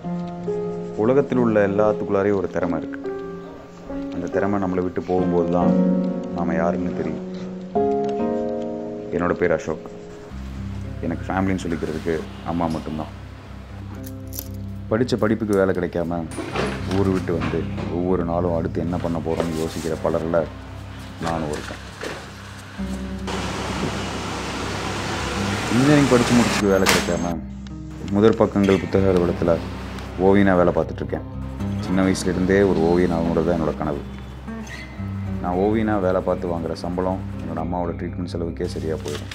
உலகத்தில் உள்ள எல்லாத்துக்குள்ளாரையும் ஒரு திறமை இருக்குது அந்த திறமை நம்மளை விட்டு போகும்போது தான் நாம் யாருன்னு தெரியும் என்னோட பேர் அசோக் எனக்கு ஃபேமிலின்னு சொல்லிக்கிறதுக்கு அம்மா மட்டும்தான் படித்த படிப்புக்கு வேலை கிடைக்காம ஊர் விட்டு வந்து ஒவ்வொரு நாளும் அடுத்து என்ன பண்ண போகிறோம்னு யோசிக்கிற பலரில் நானும் இருக்கேன் இன்ஜினியரிங் படித்து முடிச்சுட்டு வேலை கிடைக்காம முதற் பக்கங்கள் புத்தக அலுவலகத்தில் ஓவியனாக வேலை பார்த்துட்ருக்கேன் சின்ன வயசுலேருந்தே ஒரு ஓவியன் ஆகணுன்றது தான் என்னோட கனவு நான் ஓவியனாக வேலை பார்த்து வாங்குற சம்பளம் என்னோட அம்மாவோட ட்ரீட்மெண்ட் செலவுக்கே சரியாக போயிடும்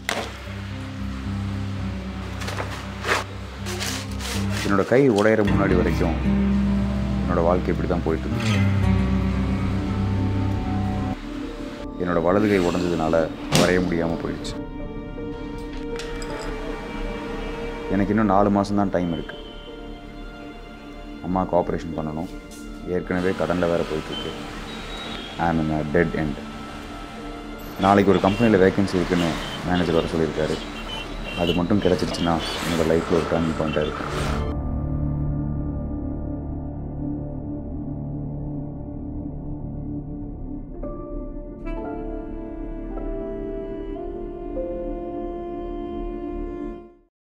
என்னோட கை உடையிற முன்னாடி வரைக்கும் என்னோட வாழ்க்கை இப்படி தான் போயிட்டு இருந்துச்சு என்னோட வலது கை உடஞ்சதுனால வரைய முடியாமல் போயிடுச்சு எனக்கு இன்னும் நாலு மாதம் தான் டைம் இருக்குது அம்மாவுக்கு ஆப்ரேஷன் பண்ணணும் ஏற்கனவே கடனில் வேறு போயிட்டுருக்கு ஐம் இன் டெட் எண்ட் நாளைக்கு ஒரு கம்பெனியில் வேகன்சி இருக்குன்னு மேனேஜர் வர சொல்லியிருக்காரு அது மட்டும் கிடச்சிருச்சுன்னா என்னோடய லைஃப்பில் ஒரு டர்னிங் பாயிண்ட்டாக இருக்கும்